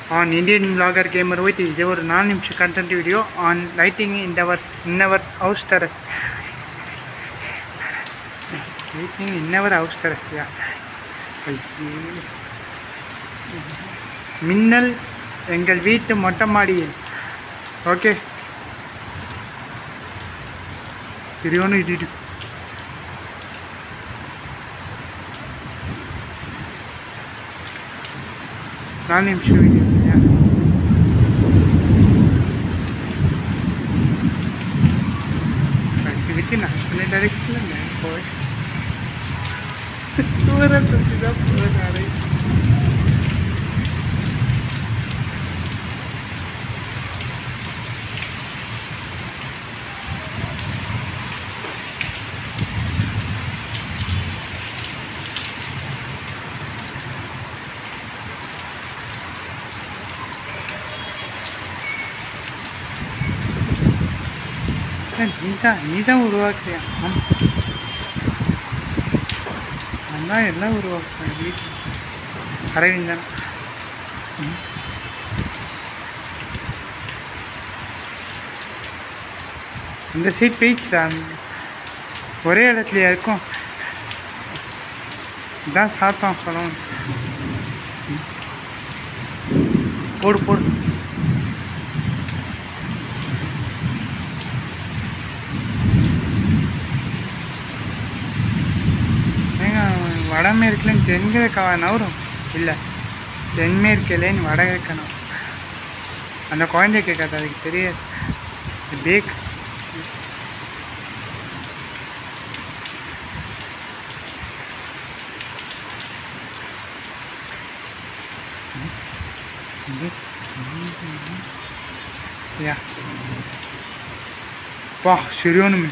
on Indian vlogger gamer with இது ஒரு நாலு நிமிஷம் content video on lighting in our in our house terrace lighting in our house terrace yeah ஐயோ. மின்னல் எங்கள் வீட்டு மொட்டை மாடியில் ஓகே சரியான இடி நாலு நிமிஷம் வீடியோ இல்லையா activity national direction है कोई पूरा तो सीधा पूरा जा रही நீதான் நீதான் உருவாக்குறியா ஆமா. நான் தான் எல்லாம் உருவாக்குறேன் வீட்டில் அரவிந்தன் ம். இந்த சீட் போயிடுச்சுடா ஒரே இடத்துலயா இருக்கும் இதான் சாத்தம் பழம் ம். போடு போடு ஏங்க வடமேற்குலேருந்து தென்கிழக்கா நவரும் இல்லை தென்மேற்குலேருந்து வடகிழக்க நவரும் அந்த குழந்தை கேட்காது அதுக்கு தெரியாது பேக் யா வா சரியானுமே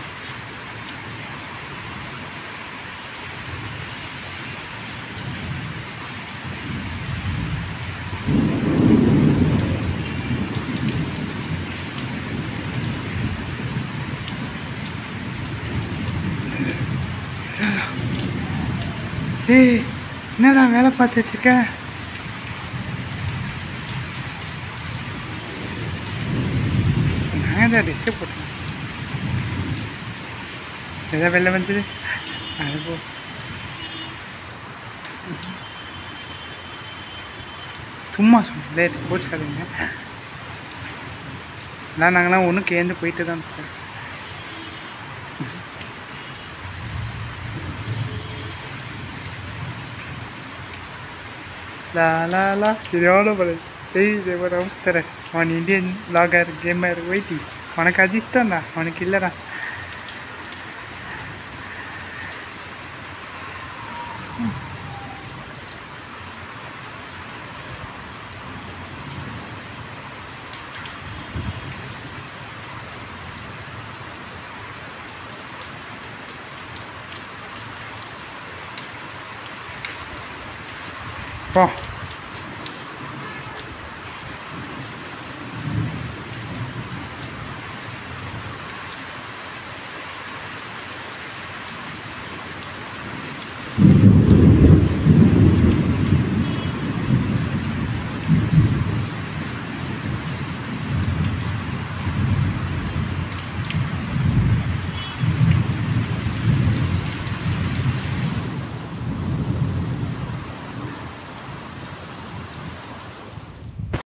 ஏய் என்னடா வேலை பார்த்துட்டு இருக்க நான் தான் டிஸ்டர்ப் போட்டேன் எதா வெளில வந்தது அது போ சும்மா சொன்னேன் லேட் போச்சுக்காதீங்க எல்லாம் நாங்களாம் ஒன்றும் கேந்து போயிட்டு தான் இருக்கோம் La la la, சரியான படம் ஏய் தேவர் அவஸ்தர அவன் இந்தியன் லாகர் கேமர் வெயிட்டி உனக்கு அதிர்ஷ்டம்டா உனக்கு இல்லைடா போ